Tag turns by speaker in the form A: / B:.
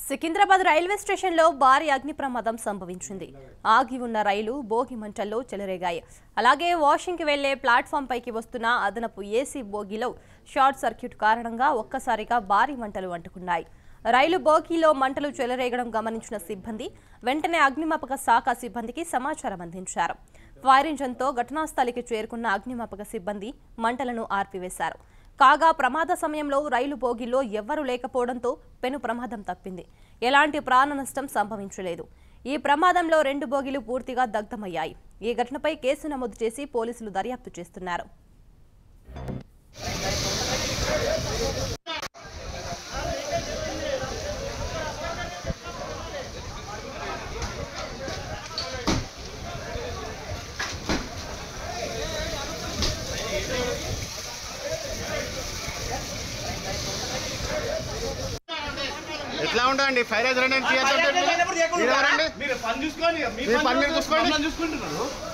A: Secunderabad railway స్టేషన్లో భారీ అగ్ని ప్రమాదం సంభవించింది ఆగి ఉన్న రైలు బోగి మంటల్లో చెలరేగాయి అలాగే వాషింగ్కి వెళ్లే ప్లాట్ఫామ్ పైకి వస్తున్న అదనపు ఏసీ బోగిలో షార్ట్ సర్క్యూట్ కారణంగా ఒక్కసారిగా భారీ మంటలు అంటుకున్నాయి రైలు బోగిలో మంటలు చెలరేగడం గమనించిన సిబ్బంది వెంటనే అగ్నిమాపక శాఖ సిబ్బందికి సమాచారం అందించారు ఫైర్ ఇంజన్తో ఘటనా స్థలికి చేరుకున్న అగ్నిమాపక సిబ్బంది మంటలను ఆర్పివేశారు కాగా ప్రమాద సమయంలో రైలు బోగిలో ఎవ్వరూ లేకపోవడంతో పెను ప్రమాదం తప్పింది ఎలాంటి ప్రాణ నష్టం సంభవించలేదు ఈ ప్రమాదంలో రెండు బోగీలు పూర్తిగా దగ్ధమయ్యాయి ఈ ఘటనపై కేసు నమోదు చేసి పోలీసులు దర్యాప్తు చేస్తున్నారు
B: ఎట్లా ఉండండి ఫైర్ హైడ్రెంట్ తీయద్దంటే మీరు ఎవరండి
C: మీరు పని చూసుకోండి మీ
B: మీ పని మీరు చూసుకోండి.
C: మమ్మల్ని చూసుకుంటున్నారు